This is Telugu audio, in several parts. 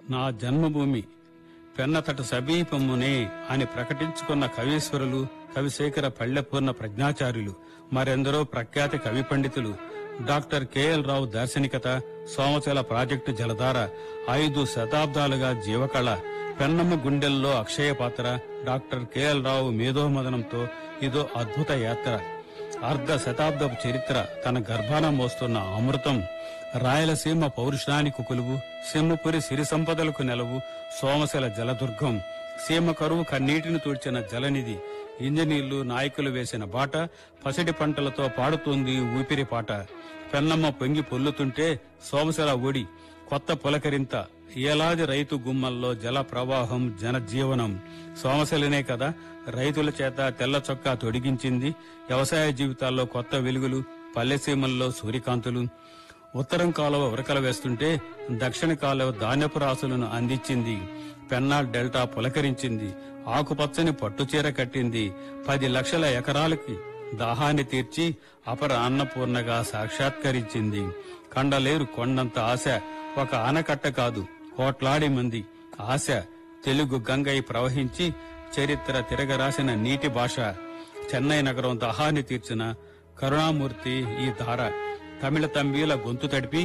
నా జన్మభూమి పెన్నతట సమీపమునే అని ప్రకటించుకున్న కవీశ్వరులు కవిశేఖర పల్లెపూర్ణ ప్రజ్ఞాచార్యులు మరెందరో ప్రఖ్యాత కవి పండితులు డాక్టర్ కెఎల్ రావు దార్శనికత సోమచల ప్రాజెక్టు జలధార ఐదు శతాబ్దాలుగా జీవకళ పెన్నమ్మ గుండెల్లో అక్షయ పాత్ర డాక్టర్ కెఎల్ రావు మేధోమదనంతో ఇదో అద్భుత యాత్ర అర్ధ శతాబ్దపు చరిత్ర తన గర్భాన మోస్తున్న అమృతం రాయలసీమ పౌరుషానికి కొలువు సింహపురి సిరి సంపదలకు నెలవు సోమశల జలదుర్గం సీమ కరువు కన్నీటిని తుడిచిన జలనిధి ఇంజనీర్లు నాయకులు వేసిన బాట పసిడి పంటలతో పాడుతుంది ఊపిరి పాట పెన్నమ్మ పొంగి పొల్లుతుంటే సోమశల ఒడి కొత్త పులకరింత ఏలాది రైతు గుమ్మల్లో జల ప్రవాహం జనజీవనం సోమశలనే కదా రైతుల చేత తెల్ల చొక్కా తొడిగించింది వ్యవసాయ జీవితాల్లో కొత్త వెలుగులు పల్లెసీమల్లో సూర్యకాంతులు ఉత్తరం కాలువ ఉరకల వేస్తుంటే దక్షిణ కాలువ ధాన్యపు రాసులను అందించింది పెన్నాల్ డెల్టా పులకరించింది ఆకుపచ్చని పట్టుచీర కట్టింది పది లక్షల ఎకరాలకి దాహాన్ని తీర్చి అపర అన్నపూర్ణగా సాక్షాత్కరించింది కండలేరు కొండంత ఆశ ఒక ఆనకట్ట కాదు కోట్లాడి మంది ఆశ తెలుగు గంగై ప్రవహించి చరిత్ర తిరగరాసిన నీటి భాష చెన్నై నగరం దహాన్ని తీర్చిన కరుణామూర్తి ఈ ధార తమిళ తంబీల గొంతు తడిపి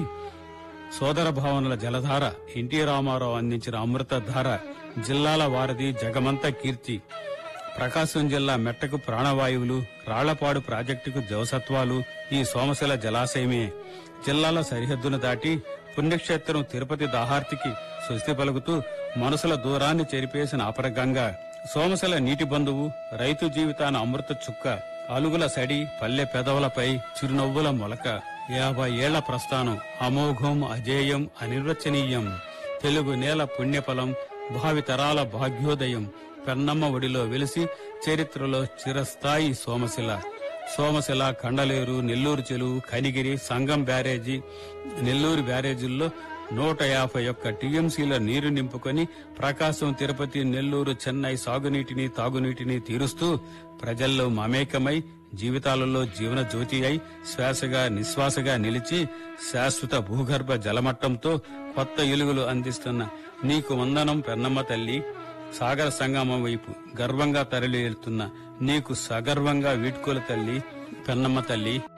సోదర భావనల జలధార ఎన్టీ రామారావు అందించిన అమృత ధార జిల్లాల వారధి జగమంత కీర్తి ప్రకాశం జిల్లా మెట్టకు ప్రాణవాయువులు రాళ్లపాడు ప్రాజెక్టుకు జవసత్వాలు ఈ సోమశిల జలాశయమే జిల్లాల సరిహద్దును దాటి పుణ్యక్షేత్రం తిరుపతి దాహార్తికి స్వస్తి పలుకుతూ మనసుల దూరాన్ని చెరిపేసిన అపరగంగ సోమశిల నీటి బంధువు రైతు జీవితాన అమృత చుక్క అలుగుల సడి పల్లె పెదవులపై చిరునవ్వుల మొలక యాభై ఏళ్ల ప్రస్థానం అమోఘం అజేయం అనిర్వచనీయం తెలుగు నేల పుణ్యఫలం భావితరాల భాగ్యోదయం పెన్నమ్మ ఒడిలో వెలిసి చరిత్రలో చిరస్థాయి సోమశిల సోమశిల కండలేరు నెల్లూరు చెరువు కనిగిరి సంగం బ్యారేజీ నెల్లూరు బ్యారేజీల్లో నూట యాభై ఒక్క టీఎంసీల నీరు నింపుకొని ప్రకాశం తిరుపతి నెల్లూరు చెన్నై సాగునీటిని తాగునీటిని తీరుస్తూ ప్రజల్లో మమేకమై జీవితాలలో జీవన జ్యోతి అయి శ్వాసగా నిశ్వాసగా నిలిచి శాశ్వత భూగర్భ జలమట్టంతో కొత్త ఎలుగులు అందిస్తున్న నీకు వందనం పెన్నమ్మ తల్లి సాగర సంగమం వైపు గర్వంగా తరలి వెళ్తున్న నీకు సగర్వంగా వీడ్కోలు తల్లి పెన్నమ్మ తల్లి